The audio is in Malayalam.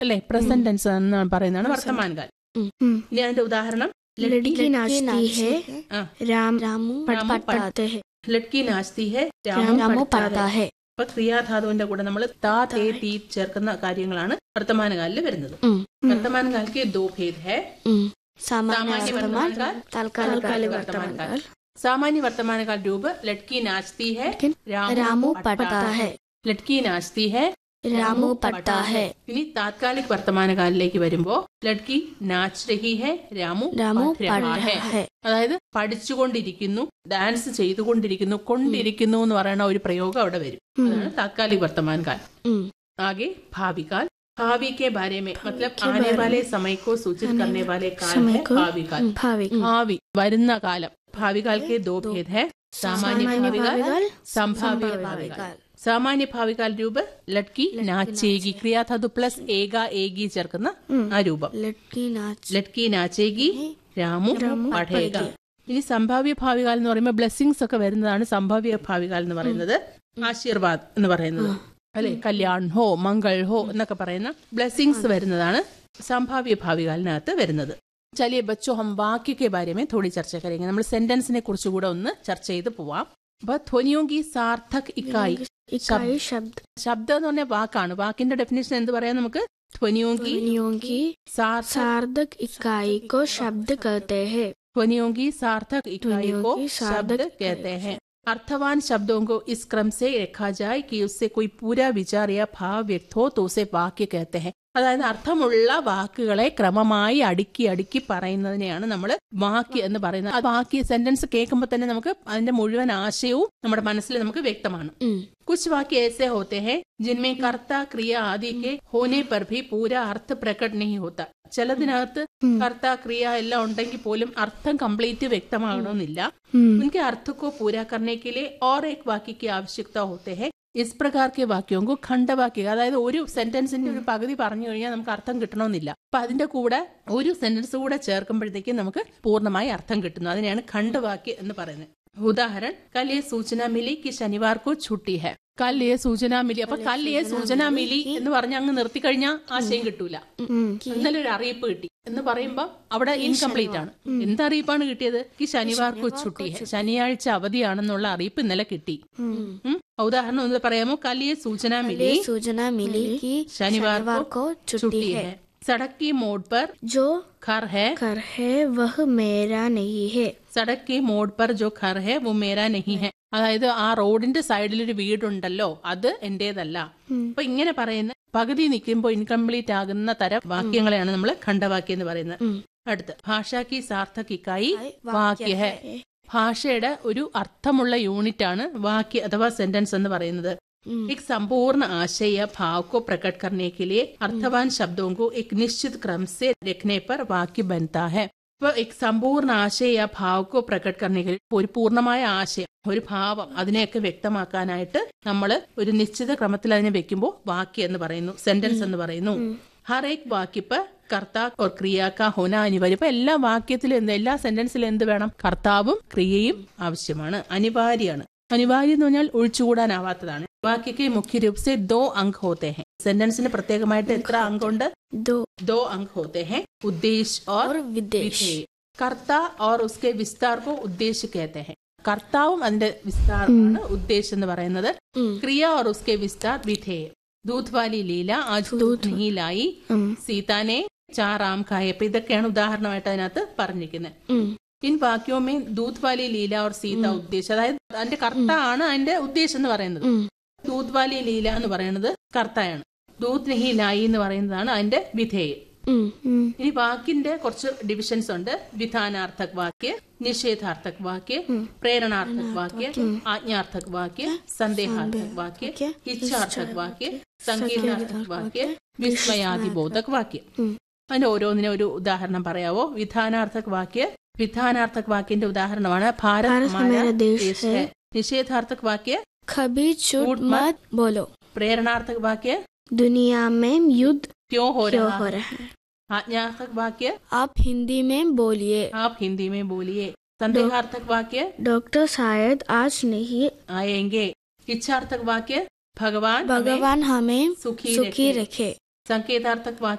അല്ലെ പ്രസന്റ് ടെൻസ് എന്ന് പറയുന്നതാണ് വർത്തമാനകാൽ हम्म, ഇനി അതിന്റെ ഉദാഹരണം लड़की नाचती है ആ, राम रामू रामू पढ़- पढ़ते हैं ലഡ്കി നാച്തി ഹെ രാമു രാമു रामू പഠിത്താ पढ़ता ഹെ. है അപ്പൊ ക്രിയാധാതുവിന്റെ കൂടെ നമ്മൾ താ തേ തീ ചേർക്കുന്ന കാര്യങ്ങളാണ് വർത്തമാനകാലിൽ വരുന്നത് ഉം. വർത്തമാനകാൽ के दो भेद है हम्म, सामान्य सामान्य वर्तमान वर्तमान तात्कालिक तात्कालिक वर्तमान वर्तमान काल सामान्य वर्तमान काल रूप लड़की नाचती है लेकिन रामू पढ़ता है ലഡ്കി നാച്തി ഹെ रामू पढ़ता है ഇനി താത്കാലിക് വർത്തമാനകാലിലേക്ക് വരുമ്പോ ലഡ്കി നാച്ച് രഹി ഹെ രാമു रामू പഠ് पढ़ രഹാ ഹെ. रहा है അതായത് പഠിച്ചുകൊണ്ടിരിക്കുന്നു ഡാൻസ് ചെയ്തുകൊണ്ടിരിക്കുന്നു കൊണ്ടിരിക്കുന്നു എന്ന് പറയുന്ന ഒരു പ്രയോഗം അവിടെ വരും അതാണ് താത്കാലിക് വർത്തമാനകാൽ हम्म, आगे भावी काल भावी के बारे में मतलब आने वाले समय को सूचित करने वाले काल समय है को- भावी काल भावी ഭാവി വരുന്ന കാലം ഭാവി കാൽ के दो भेद है सामान्य भावी काल भाविकाल संभाव्य भावी काल സാമാന്യ ഭാവികാൽ രൂപ ലഡ്കി നാച്ചേഗി ക്രിയാധാതു പ്ലസ് ഏക ഏകി ചേർക്കുന്ന ആ രൂപം लड़की नाच ലഡ്കി നാച്ചേഗി രാമു പഠേക ഇനി സംഭാവ്യ ഭാവികാൽ എന്ന് പറയുമ്പോൾ ബ്ലെസ്സിങ്സ് ഒക്കെ വരുന്നതാണ് സംഭാവ്യ ഭാവികാൽ എന്ന് പറയുന്നത് ആശീർവാദ് എന്ന് പറയുന്നത് അല്ലെ കല്യാൺ ഹോ മംഗൾ ഹോ എന്നൊക്കെ പറയുന്ന ബ്ലെസ്സിങ്സ് വരുന്നതാണ് സംഭാവ്യ ഭാവികാലിനകത്ത് വരുന്നത് ചലിയ ബച്ചോ ഹം വാക്യ के बारे में थोड़ी चर्चा करेंगे നമ്മൾ സെന്റൻസിനെ കുറിച്ച് കൂടെ ഒന്ന് ചർച്ച ചെയ്ത് പോവാം അപ്പൊ ധ്വനിയോങ്കി സാർത്ഥക് ഇക്കായി इकाई शब्द ശബ്ദം എന്ന് പറഞ്ഞ വാക്കാണ് വാക്കിന്റെ ഡെഫിനേഷൻ എന്ത് പറയാം നമുക്ക് ധ്വനിയോങ്കി ध्वनियों की സാർത്ഥക് सार्धक इकाई को शब्द कहते हैं ध्वनियों की सार्थक इकाई ध्वनियों को की शब्द सार्थक कहते हैं अर्थवान शब्दों को इस क्रम से रखा जाए कि उससे कोई पूरा विचार या भाव व्यक्त हो तो उसे वाक्य कहते हैं അതായത് അർത്ഥമുള്ള വാക്കുകളെ ക്രമമായി അടുക്കി അടുക്കി പറയുന്നതിനെയാണ് നമ്മൾ വാക്യ എന്ന് പറയുന്നത് ആ വാക്യ സെന്റൻസ് കേൾക്കുമ്പോൾ തന്നെ നമുക്ക് അതിന്റെ മുഴുവൻ ആശയവും നമ്മുടെ മനസ്സിൽ നമുക്ക് വ്യക്തമാണ് हम्म, कुछ वाक्य ऐसे होते हैं जिनमें कर्ता क्रिया आदि के होने पर भी पूरा अर्थ प्रकट नहीं होता ചിലതിനകത്ത് കർത്ത ക്രിയ എല്ലാം ഉണ്ടെങ്കിൽ പോലും അർത്ഥം കംപ്ലീറ്റ് വ്യക്തമാകണമെന്നില്ല उनके अर्थ को पूरा करने के लिए और एक वाक्य की आवश्यकता होते हैं ഇസ് പ്രകാർക്കെ വാക്യവും ഖണ്ഡവാക്യ അതായത് ഒരു സെന്റൻസിന്റെ ഒരു പകുതി പറഞ്ഞു കഴിഞ്ഞാൽ നമുക്ക് അർത്ഥം കിട്ടണമെന്നില്ല അപ്പൊ അതിന്റെ കൂടെ ഒരു സെന്റൻസ് കൂടെ ചേർക്കുമ്പോഴത്തേക്കും നമുക്ക് പൂർണ്ണമായി അർത്ഥം കിട്ടുന്നു അതിനെയാണ് ഖണ്ഡവാക്യ എന്ന് പറയുന്നത് ഉദാഹरण कल ये सूचना मिली कि शनिवार को छुट्टी है कल ये सूचना मिली അപ്പൊ കൽ ये സൂചന മിലി എന്ന് പറഞ്ഞ് അങ്ങ് നിർത്തി കഴിഞ്ഞാൽ ആശയം കിട്ടൂല ഇന്നലെ ഒരു അറിയിപ്പ് കിട്ടി എന്ന് പറയുമ്പോ അവിടെ ഇൻകംപ്ലീറ്റ് ആണ് എന്ത് അറിയിപ്പാണ് കിട്ടിയത് ഈ ശനിവാർക്ക് ചുട്ടി ശനിയാഴ്ച അവധിയാണെന്നുള്ള അറിയിപ്പ് ഇന്നലെ കിട്ടി ഉം. ഉദാഹരണം ഒന്ന് പറയാമോ കല്ലിയെ സൂചന മിലി ये सूचना मिली कि शनिवार शनिवार को छुट्टी छुट्टी है है सड़क की मोड़ पर जो घर है कर है वह मेरा नहीं है സടക് കി മോഡ് പർ ജോ ഘർ ഹെ വോ മേരാ നഹി ഹെ അതായത് ആ റോഡിന്റെ സൈഡിൽ ഒരു വീടുണ്ടല്ലോ അത് എന്റേതല്ല അപ്പൊ ഇങ്ങനെ പറയുന്ന പകുതി നിൽക്കുമ്പോൾ ഇൻകംപ്ലീറ്റ് ആകുന്ന തരം വാക്യങ്ങളെയാണ് നമ്മൾ ഖണ്ഡവാക്യം എന്ന് പറയുന്നത് അടുത്ത് ഭാഷാക്കി സാർത്ഥകിക്കായി വാക്യ ഹെ ഭാഷയുടെ ഒരു അർത്ഥമുള്ള യൂണിറ്റ് ആണ് വാക്യ അഥവാ സെന്റൻസ് എന്ന് പറയുന്നത് एक संपूर्ण आशय या भाव को प्रकट करने के लिए अर्थवान शब्दों को एक निश्चित क्रम से रखने पर वाक्य बनता है അപ്പോൾ एक സമ്പൂർണ്ണ ആശയ ആ ഭാവക്കോ പ്രകട് കർണികൾ ഒരു പൂർണ്ണമായ ആശയം ഒരു ഭാവം അതിനെയൊക്കെ വ്യക്തമാക്കാനായിട്ട് നമ്മൾ ഒരു നിശ്ചിത ക്രമത്തിൽ അതിനെ വെക്കുമ്പോൾ വാക്യം എന്ന് പറയുന്നു സെന്റൻസ് എന്ന് പറയുന്നു ഹർ ഏക് വാക്യപ്പ് കർത്താ ഓർ ക്രിയാക്ക ഹോന അനിവാര്യം ഇപ്പൊ എല്ലാ വാക്യത്തിലും എന്ത് എല്ലാ സെന്റൻസിലും എന്ത് വേണം കർത്താവും ക്രിയയും ആവശ്യമാണ് അനിവാര്യമാണ് അനിവാര്യം എന്ന് പറഞ്ഞാൽ ഒഴിച്ചുകൂടാനാവാത്തതാണ് വാക്യക്ക് മുഖ്യ രൂപ സെ ദോ അങ്ക് ഹോത്തെ ഹെ സെന്റൻസിന് പ്രത്യേകമായിട്ട് എത്ര അങ്കമുണ്ട് दो दो अंक होते हैं उद्देश्य और और विदेश विधेय कर्ता और उसके विस्तार को उद्देश्य कहते हैं കർത്താവും അതിന്റെ വിസ്താരമാണ് ഉദ്ദേശം എന്ന് പറയുന്നത് ക്രിയ और उसके विस्तार വിധേയ ദൂത് വാലി ലീല ആജ് ദൂത് नहीं लाई സീതാനെ ചാറാം കായപ്പ് ഇതൊക്കെയാണ് ഉദാഹരണമായിട്ട് അതിനകത്ത് പറഞ്ഞിരിക്കുന്നത് ഇൻ വാക്യോമേ ദൂത് വാലി ലീല और സീത ഉദ്ദേശം അതായത് അതിന്റെ കർത്ത ആണ് അതിന്റെ ഉദ്ദേശം എന്ന് പറയുന്നത് ദൂത് വാലി ലീല എന്ന് പറയുന്നത് കർത്തയാണ് ദൂത് നഹി ലായി എന്ന് പറയുന്നതാണ് അതിന്റെ വിധേയം ഇനി വാക്കിന്റെ കുറച്ച് ഡിവിഷൻസ് ഉണ്ട് വിധാനാർത്ഥക് വാക്യ നിഷേധാർത്ഥക് വാക്യ പ്രേരണാർത്ഥക് വാക്യ ആജ്ഞാർത്ഥക് വാക്യ സന്ദേഹാർത്ഥക് വാക്യ ഇച്ഛാർത്ഥക് വാക്യ സംഗീതാർത്ഥക് വാക്യ വിസ്മയാദിബോധക് വാക്യ അതിന്റെ ഓരോന്നിനും ഒരു ഉദാഹരണം പറയാവോ വിധാനാർത്ഥക് വാക്യ വിധാനാർത്ഥക് വാക്യന്റെ ഉദാഹരണമാണ് ഭാരത് भारत ഹമാരാ हमारा देश ദേശ് है ഹെ. നിഷേധാർത്ഥക് വാക്യ कभी झूठ झूठ मत मत बोलो प्रेरणार्थक वाक्य दुनिया में युद्ध क्यों हो क्यों रहा हो है रहा है आज्ञार्थक वाक्य आप हिंदी में बोलिए आप हिंदी में बोलिए संदेहार्थक वाक्य डॉक्टर शायद आज नहीं आएंगे इच्छार्थक वाक्य भगवान हमें भगवान हमें सुखी सुखी रखे रखे संकेतार्थक वाक्य